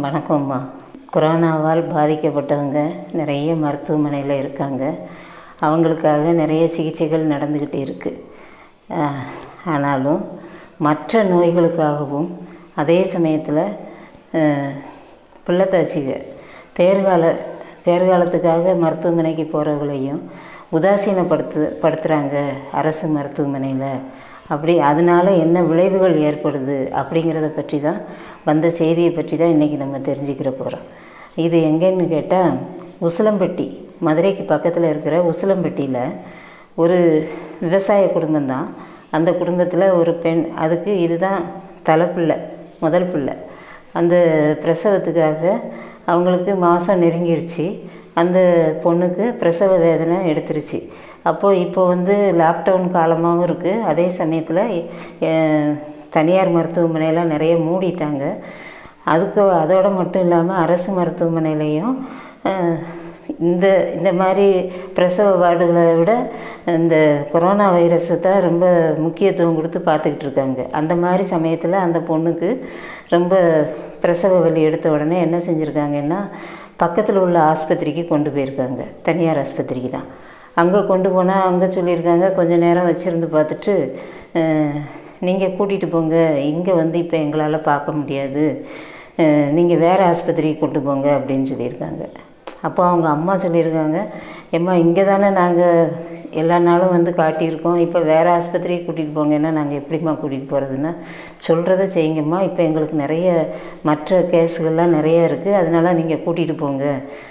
வணக்கம்மா கொரோனாவால் பாதிக்கப்பட்டவங்க நிறைய மருத்துவமனையில் இருக்காங்க அவங்களுக்காக நிறைய சிகிச்சைகள் நடந்துக்கிட்டு இருக்குது ஆனாலும் மற்ற நோய்களுக்காகவும் அதே சமயத்தில் பிள்ளைத்தாச்சிக பேறுகால பேறுகாலத்துக்காக மருத்துவமனைக்கு போகிறவங்களையும் உதாசீனப்படுத்து படுத்துகிறாங்க அரசு மருத்துவமனையில் அப்படி அதனால் என்ன விளைவுகள் ஏற்படுது அப்படிங்கிறத பற்றி தான் வந்த செய்தியை பற்றி தான் இன்றைக்கி நம்ம தெரிஞ்சுக்கிற போகிறோம் இது எங்கேன்னு கேட்டால் உசிலம்பட்டி மதுரைக்கு பக்கத்தில் இருக்கிற உசிலம்பட்டியில் ஒரு விவசாய குடும்பம்தான் அந்த குடும்பத்தில் ஒரு பெண் அதுக்கு இதுதான் தலைப்பிள்ளை முதல் பிள்ளை அந்த பிரசவத்துக்காக அவங்களுக்கு மாதம் நெருங்கிருச்சு அந்த பொண்ணுக்கு பிரசவ வேதனை எடுத்துருச்சு அப்போது இப்போ வந்து லாக்டவுன் காலமாகவும் இருக்குது அதே சமயத்தில் தனியார் மருத்துவமனையெல்லாம் நிறைய மூடிட்டாங்க அதுக்கு அதோடு மட்டும் இல்லாமல் அரசு மருத்துவமனையிலையும் இந்த இந்த மாதிரி பிரசவ வார்டுகளை விட இந்த கொரோனா வைரஸை தான் ரொம்ப முக்கியத்துவம் கொடுத்து பார்த்துக்கிட்டு இருக்காங்க அந்த மாதிரி சமயத்தில் அந்த பொண்ணுக்கு ரொம்ப பிரசவ வலி எடுத்த உடனே என்ன செஞ்சுருக்காங்கன்னா பக்கத்தில் உள்ள ஆஸ்பத்திரிக்கு கொண்டு போயிருக்காங்க தனியார் ஆஸ்பத்திரிக்கு தான் அங்கே கொண்டு போனால் அங்கே சொல்லியிருக்காங்க கொஞ்சம் நேரம் வச்சுருந்து பார்த்துட்டு நீங்கள் கூட்டிகிட்டு போங்க இங்கே வந்து இப்போ எங்களால் பார்க்க முடியாது நீங்கள் வேறு ஆஸ்பத்திரிக்கு கொண்டு போங்க அப்படின்னு சொல்லியிருக்காங்க அப்போ அவங்க அம்மா சொல்லியிருக்காங்க எம்மா இங்கே தானே நாங்கள் எல்லா நாளும் வந்து காட்டியிருக்கோம் இப்போ வேறு ஆஸ்பத்திரிக்கு கூட்டிகிட்டு போங்கன்னா நாங்கள் எப்படிம்மா கூட்டிகிட்டு போகிறதுன்னா சொல்கிறத செய்யுங்கம்மா இப்போ எங்களுக்கு நிறைய மற்ற கேஸுகள்லாம் நிறைய இருக்குது அதனால் நீங்கள் கூட்டிகிட்டு போங்க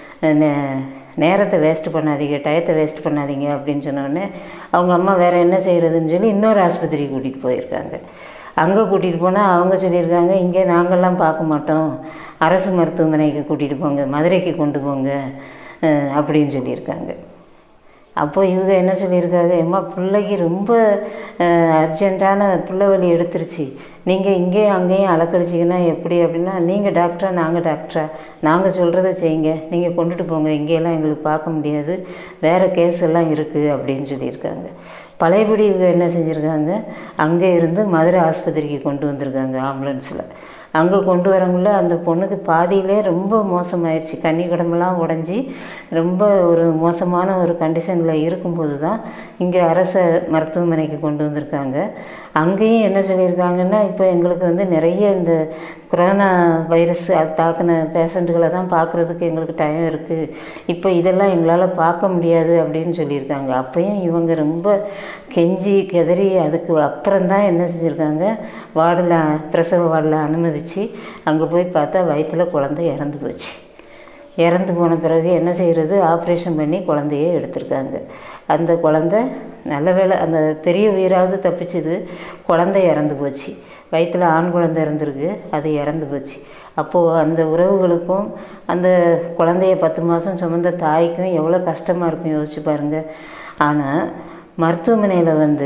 நேரத்தை வேஸ்ட் பண்ணாதீங்க டயத்தை வேஸ்ட் பண்ணாதீங்க அப்படின்னு சொன்னோடனே அவங்க அம்மா வேறு என்ன செய்கிறதுன்னு சொல்லி இன்னொரு ஆஸ்பத்திரிக்கு கூட்டிகிட்டு போயிருக்காங்க அங்கே கூட்டிகிட்டு போனால் அவங்க சொல்லியிருக்காங்க இங்கே நாங்கள்லாம் பார்க்க மாட்டோம் அரசு மருத்துவமனைக்கு கூட்டிகிட்டு போங்க மதுரைக்கு கொண்டு போங்க அப்படின்னு சொல்லியிருக்காங்க அப்போ இவங்க என்ன சொல்லியிருக்காங்க எம்மா பிள்ளைக்கு ரொம்ப அர்ஜெண்ட்டான பிள்ளை வலி எடுத்துருச்சு நீங்கள் இங்கேயும் அங்கேயும் அலக்கழிச்சிங்கன்னா எப்படி அப்படின்னா நீங்கள் டாக்டரா நாங்கள் டாக்டரா நாங்கள் சொல்கிறத செய்யுங்க நீங்கள் கொண்டுட்டு போங்க இங்கேயெல்லாம் எங்களுக்கு பார்க்க முடியாது வேறு கேஸ் எல்லாம் இருக்குது அப்படின்னு சொல்லியிருக்காங்க பழையபடி இவங்க என்ன செஞ்சுருக்காங்க அங்கே இருந்து மதுரை ஆஸ்பத்திரிக்கு கொண்டு வந்திருக்காங்க ஆம்புலன்ஸில் அங்கே கொண்டு வரக்குள்ள அந்த பொண்ணுக்கு பாதியிலே ரொம்ப மோசமாயிடுச்சு கன்னி குடம்பெல்லாம் உடஞ்சி ரொம்ப ஒரு மோசமான ஒரு கண்டிஷனில் இருக்கும்போது தான் இங்கே அரச மருத்துவமனைக்கு கொண்டு வந்திருக்காங்க அங்கேயும் என்ன சொல்லியிருக்காங்கன்னா இப்போ எங்களுக்கு வந்து நிறைய இந்த கொரோனா வைரஸ் அது தாக்கின பேஷண்ட்டுகளை தான் பார்க்குறதுக்கு எங்களுக்கு டைம் இருக்குது இப்போ இதெல்லாம் எங்களால் பார்க்க முடியாது அப்படின்னு சொல்லியிருக்காங்க அப்பையும் இவங்க ரொம்ப கெஞ்சி கெதறி அதுக்கு அப்புறம் தான் என்ன செஞ்சுருக்காங்க வார்டில் பிரசவ வார்டில் அனுமதித்து அங்கே போய் பார்த்தா வயிற்றில் குழந்தை இறந்து போச்சு இறந்து போன பிறகு என்ன செய்கிறது ஆப்ரேஷன் பண்ணி குழந்தைய எடுத்திருக்காங்க அந்த குழந்த நல்ல வேலை அந்த பெரிய உயிராவது தப்பிச்சுது குழந்தை இறந்து போச்சு வயிற்றில் ஆண் குழந்தை இறந்துருக்கு அது இறந்து போச்சு அப்போது அந்த உறவுகளுக்கும் அந்த குழந்தைய பத்து மாதம் சுமந்த தாய்க்கும் எவ்வளோ கஷ்டமாக இருக்கும் யோசிச்சு பாருங்கள் ஆனால் மருத்துவமனையில் வந்து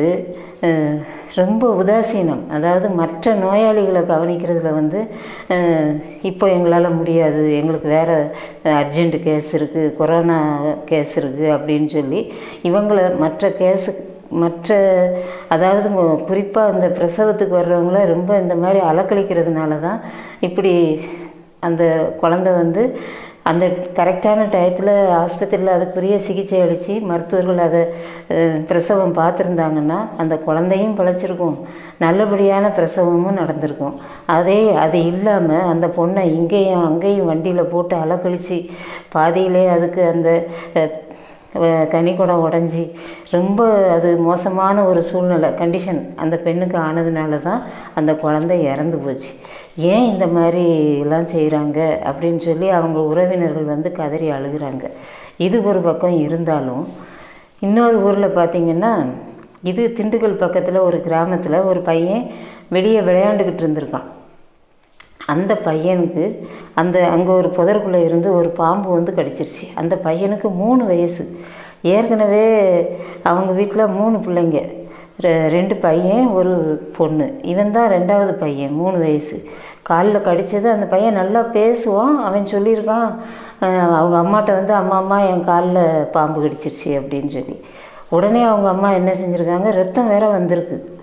ரொம்ப உதாசீனம் அதாவது மற்ற நோயாளிகளை கவனிக்கிறதுல வந்து இப்போ எங்களால் முடியாது எங்களுக்கு வேறு அர்ஜெண்ட் கேஸ் இருக்குது கொரோனா கேஸ் இருக்குது அப்படின்னு சொல்லி இவங்கள மற்ற கேஸு மற்ற அதாவது குறிப்பாக அந்த பிரசவத்துக்கு வர்றவங்கள ரொம்ப இந்த மாதிரி அலக்கழிக்கிறதுனால தான் இப்படி அந்த குழந்த வந்து அந்த கரெக்டான டயத்தில் ஆஸ்பத்திரியில் அதுக்குரிய சிகிச்சை அளித்து மருத்துவர்கள் அதை பிரசவம் பார்த்துருந்தாங்கன்னா அந்த குழந்தையும் பிழைச்சிருக்கும் நல்லபடியான பிரசவமும் நடந்திருக்கும் அதே அது இல்லாமல் அந்த பொண்ணை இங்கேயும் அங்கேயும் வண்டியில் போட்டு அலக்கழித்து பாதியிலே அதுக்கு அந்த கனிக்குடம் உடஞ்சி ரொம்ப அது மோசமான ஒரு சூழ்நிலை கண்டிஷன் அந்த பெண்ணுக்கு ஆனதுனால தான் அந்த குழந்தை இறந்து போச்சு ஏன் இந்த மாதிரி எல்லாம் செய்கிறாங்க அப்படின்னு சொல்லி அவங்க உறவினர்கள் வந்து கதறி அழுகிறாங்க இது ஒரு பக்கம் இருந்தாலும் இன்னொரு ஊரில் பார்த்திங்கன்னா இது திண்டுக்கல் பக்கத்தில் ஒரு கிராமத்தில் ஒரு பையன் வெளியே விளையாண்டுக்கிட்டு இருந்திருக்கான் அந்த பையனுக்கு அந்த அங்கே ஒரு புதருக்குள்ளே இருந்து ஒரு பாம்பு வந்து கடிச்சிருச்சு அந்த பையனுக்கு மூணு வயசு ஏற்கனவே அவங்க வீட்டில் மூணு பிள்ளைங்க ரெண்டு பையன் ஒரு பொண்ணு இவன் தான் ரெண்டாவது பையன் மூணு வயசு காலில் கடித்தது அந்த பையன் நல்லா பேசுவான் அவன் சொல்லியிருக்கான் அவங்க அம்மாட்ட வந்து அம்மா அம்மா என் காலில் பாம்பு கடிச்சிருச்சு அப்படின்னு சொல்லி உடனே அவங்க அம்மா என்ன செஞ்சுருக்காங்க ரத்தம் வேற வந்திருக்கு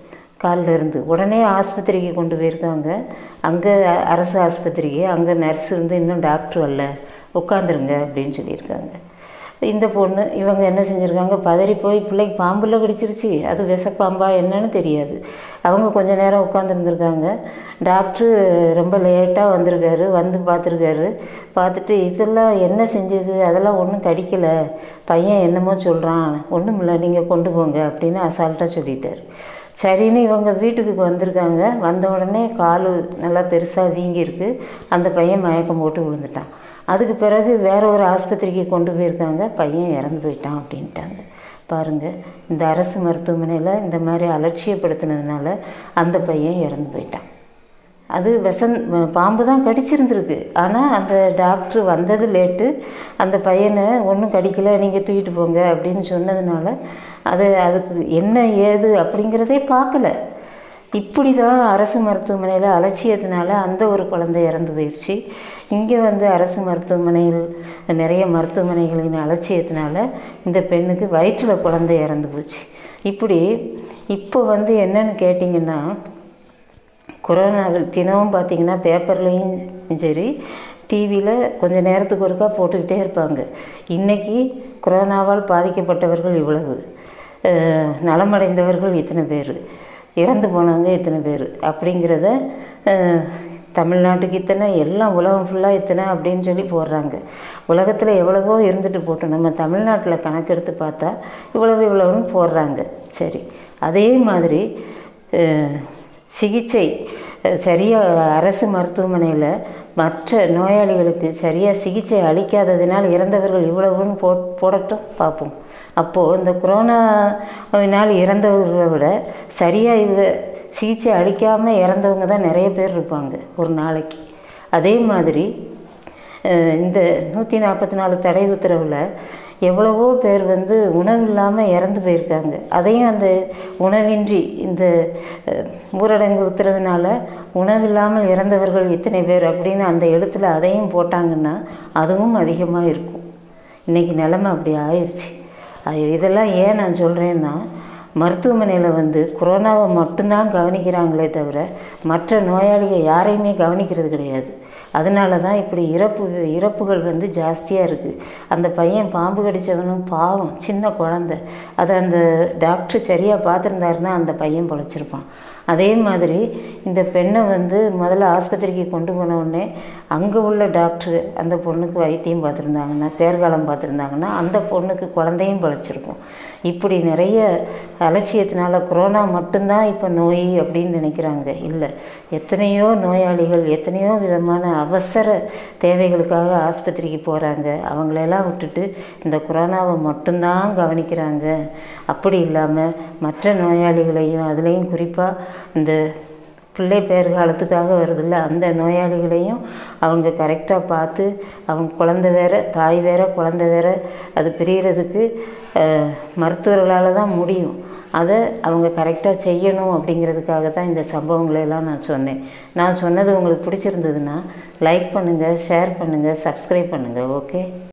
காலில் இருந்து உடனே ஆஸ்பத்திரிக்கு கொண்டு போயிருக்காங்க அங்கே அரசு ஆஸ்பத்திரிக்கு அங்கே நர்ஸ் இருந்து இன்னும் டாக்டர் வரல உட்காந்துருங்க அப்படின்னு சொல்லியிருக்காங்க இந்த பொண்ணு இவங்க என்ன செஞ்சுருக்காங்க பதறி போய் பிள்ளைக்கு பாம்புல கடிச்சிருச்சு அது விஷப்பாம்பா என்னன்னு தெரியாது அவங்க கொஞ்ச நேரம் உட்காந்துருந்துருக்காங்க டாக்டரு ரொம்ப லேட்டாக வந்திருக்காரு வந்து பார்த்துருக்காரு பார்த்துட்டு இதெல்லாம் என்ன செஞ்சது அதெல்லாம் ஒன்றும் கடிக்கலை பையன் என்னமோ சொல்கிறான் ஒன்றும் இல்லை நீங்கள் கொண்டு போங்க அப்படின்னு அசால்ட்டாக சொல்லிட்டார் சரின்னு இவங்க வீட்டுக்கு வந்திருக்காங்க வந்த உடனே கால் நல்லா பெருசாக வீங்கியிருக்கு அந்த பையன் மயக்கம் போட்டு விழுந்துட்டான் அதுக்கு பிறகு வேற ஒரு ஆஸ்பத்திரிக்கு கொண்டு போயிருக்காங்க பையன் இறந்து போயிட்டான் அப்படின்ட்டாங்க பாருங்கள் இந்த அரசு மருத்துவமனையில் இந்த மாதிரி அலட்சியப்படுத்தினதுனால அந்த பையன் இறந்து போயிட்டான் அது விசன் பாம்பு தான் கடிச்சிருந்துருக்கு ஆனால் அந்த டாக்டர் வந்தது லேட்டு அந்த பையனை ஒன்றும் கடிக்கலை நீங்கள் தூக்கிட்டு போங்க அப்படின்னு சொன்னதுனால அது அதுக்கு என்ன ஏது அப்படிங்கிறதே பார்க்கல இப்படி தான் அரசு மருத்துவமனையில் அலட்சியத்தினால அந்த ஒரு குழந்தை இறந்து போயிடுச்சு இங்கே வந்து அரசு மருத்துவமனையில் நிறைய மருத்துவமனைகளின் அலட்சியத்தினால இந்த பெண்ணுக்கு வயிற்றில் குழந்தை இறந்து போச்சு இப்படி இப்போ வந்து என்னன்னு கேட்டிங்கன்னா கொரோனாவில் தினமும் பார்த்தீங்கன்னா பேப்பர்லேயும் சரி டிவியில் கொஞ்ச நேரத்துக்கு ஒருக்கா போட்டுக்கிட்டே இருப்பாங்க இன்றைக்கி கொரோனாவால் பாதிக்கப்பட்டவர்கள் இவ்வளவு அஹ், நலமடைந்தவர்கள் இத்தனை பேர் இறந்து போனவங்க இத்தனை பேர் அப்படிங்கிறத அஹ், தமிழ்நாட்டுக்கு இத்தனை எல்லாம் உலகம் ஃபுல்லாக இத்தனை அப்படின்னு சொல்லி போடுறாங்க உலகத்தில் எவ்வளவோ இருந்துட்டு போட்டோம் நம்ம தமிழ்நாட்டில் கணக்கெடுத்து பார்த்தா இவ்வளவு இவ்வளவுன்னு போடுறாங்க சரி அதே மாதிரி அஹ், சிகிச்சை அஹ், சரியாக அரசு மருத்துவமனையில் மற்ற நோயாளிகளுக்கு சரியாக சிகிச்சை அளிக்காததினால் இறந்தவர்கள் இவ்வளவுன்னு போ போடட்டும் பார்ப்போம் அப்போது இந்த கொரோனாவினால் இறந்தவர்களை விட சரியாக இவங்க சிகிச்சை அளிக்காமல் இறந்தவங்க தான் நிறைய பேர் இருப்பாங்க ஒரு நாளைக்கு அதே மாதிரி அஹ், இந்த நூற்றி நாற்பத்தி நாலு தடை உத்தரவில் எவ்வளவோ பேர் வந்து உணவு இல்லாமல் இறந்து போயிருக்காங்க அதையும் அந்த உணவின்றி இந்த அஹ், ஊரடங்கு உத்தரவினால் உணவில்லாமல் இறந்தவர்கள் இத்தனை பேர் அப்படின்னு அந்த எழுத்தில் அதையும் போட்டாங்கன்னா அதுவும் அதிகமாக இருக்கும் இன்றைக்கி நிலமை அப்படி ஆயிடுச்சு அது இதெல்லாம் ஏன் நான் சொல்கிறேன்னா மருத்துவமனையில் வந்து கொரோனாவை மட்டும்தான் கவனிக்கிறாங்களே தவிர மற்ற நோயாளிகள் யாரையுமே கவனிக்கிறது கிடையாது அதனால தான் இப்படி இறப்பு இறப்புகள் வந்து ஜாஸ்தியாக இருக்குது அந்த பையன் பாம்பு கடித்தவனும் பாவம் சின்ன குழந்த அதை அந்த டாக்டர் சரியாக பார்த்துருந்தாருன்னா அந்த பையன் பொழைச்சிருப்பான் அதே மாதிரி இந்த பெண்ணை வந்து முதல்ல ஆஸ்பத்திரிக்கு கொண்டு போன உடனே அங்கே உள்ள டாக்டர் அந்த பொண்ணுக்கு வைத்தியம் பார்த்துருந்தாங்கன்னா பேர்காலம் பார்த்துருந்தாங்கன்னா அந்த பொண்ணுக்கு குழந்தையும் பழைச்சிருக்கும் இப்படி நிறைய அலட்சியத்தினால கொரோனா மட்டும்தான் இப்போ நோய் அப்படின்னு நினைக்கிறாங்க இல்லை எத்தனையோ நோயாளிகள் எத்தனையோ விதமான அவசர தேவைகளுக்காக ஆஸ்பத்திரிக்கு போகிறாங்க அவங்களெல்லாம் விட்டுட்டு இந்த கொரோனாவை மட்டும்தான் கவனிக்கிறாங்க அப்படி இல்லாமல் மற்ற நோயாளிகளையும் அதுலேயும் குறிப்பாக இந்த பிள்ளை பேர் காலத்துக்காக வருதில்ல அந்த நோயாளிகளையும் அவங்க கரெக்டாக பார்த்து அவங்க குழந்த வேற தாய் வேற குழந்த வேற அது பிரியறதுக்கு அஹ், மருத்துவர்களால் தான் முடியும் அதை அவங்க கரெக்டாக செய்யணும் அப்படிங்கிறதுக்காக தான் இந்த சம்பவங்களை எல்லாம் நான் சொன்னேன் நான் சொன்னது உங்களுக்கு பிடிச்சிருந்ததுன்னா லைக் பண்ணுங்கள் ஷேர் பண்ணுங்கள் சப்ஸ்கிரைப் பண்ணுங்கள் ஓகே